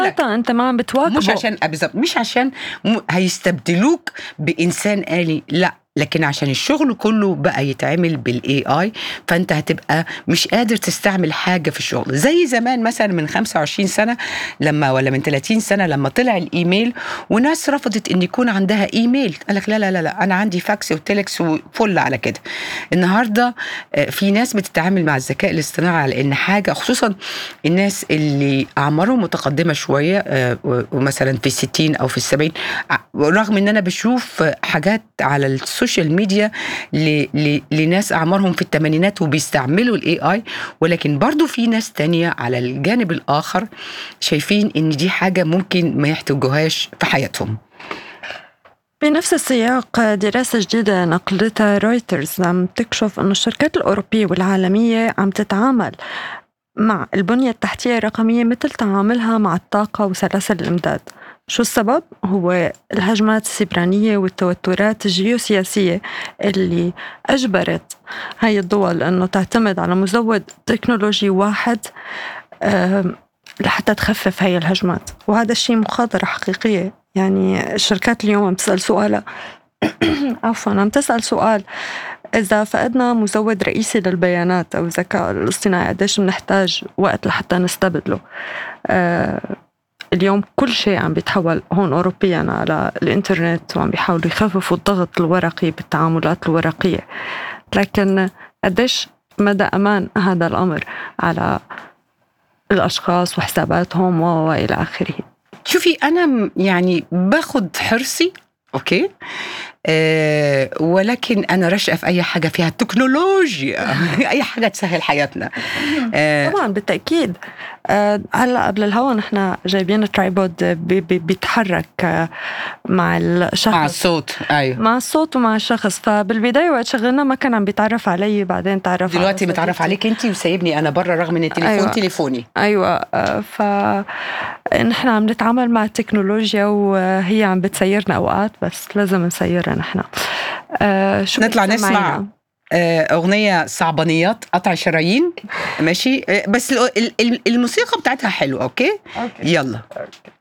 لك انت ما عم بتواكبه مش عشان آه، بالظبط مش عشان م- هيستبدلوك بانسان آلي لا لكن عشان الشغل كله بقى يتعمل بالاي اي فانت هتبقى مش قادر تستعمل حاجه في الشغل زي زمان مثلا من 25 سنه لما ولا من 30 سنه لما طلع الايميل وناس رفضت ان يكون عندها ايميل قال لك لا لا لا لا انا عندي فاكس وتلكس وفل على كده النهارده آه، في ناس بتتعامل مع الذكاء الاصطناعي على ان حاجه خصوصا الناس اللي اعمارهم متقدمه شويه آه، و- ومثلا في الستين او في السبعين ع- رغم ان انا بشوف حاجات على السوشيال ميديا ل- ل- لناس اعمارهم في الثمانينات وبيستعملوا الاي اي ولكن برضو في ناس تانية على الجانب الاخر شايفين ان دي حاجه ممكن ما يحتاجوهاش في حياتهم بنفس السياق دراسة جديدة نقلتها رويترز عم تكشف أن الشركات الأوروبية والعالمية عم تتعامل مع البنية التحتية الرقمية مثل تعاملها مع الطاقة وسلاسل الإمداد شو السبب؟ هو الهجمات السبرانية والتوترات الجيوسياسية اللي أجبرت هاي الدول أنه تعتمد على مزود تكنولوجي واحد آم، لحتى تخفف هاي الهجمات وهذا الشيء مخاطرة حقيقية يعني الشركات اليوم عم تسأل سؤال عفوا عم تسأل سؤال إذا فقدنا مزود رئيسي للبيانات أو الذكاء الاصطناعي قديش بنحتاج وقت لحتى نستبدله آه اليوم كل شيء عم بيتحول هون أوروبيا على الإنترنت وعم بيحاولوا يخففوا الضغط الورقي بالتعاملات الورقية لكن قديش مدى أمان هذا الأمر على الأشخاص وحساباتهم و- وإلى آخره شوفي انا م- يعني باخد حرصي اوكي آه ولكن انا راشقه في اي حاجه فيها تكنولوجيا اي حاجه تسهل حياتنا آه طبعا بالتاكيد آه، هلا قبل الهوا نحن جايبين ترايبود بي- بي- بيتحرك آه، مع الشخص مع الصوت ايوه مع الصوت ومع الشخص فبالبدايه وقت شغلنا ما كان عم بيتعرف علي بعدين تعرف على دلوقتي متعرف صديقتي. عليك انت وسايبني انا بره رغم ان التليفون أيوة. أيوة. تليفوني ايوه آه، ف نحن عم نتعامل مع التكنولوجيا وهي عم بتسيرنا اوقات بس لازم نسيرها نحن آه، شو نطلع بدك نسمع تسمعينا؟ آه، أغنية صعبانيات قطع شرايين ماشي آه، بس ال- ال- الموسيقى بتاعتها حلوة أوكي اوكي يلا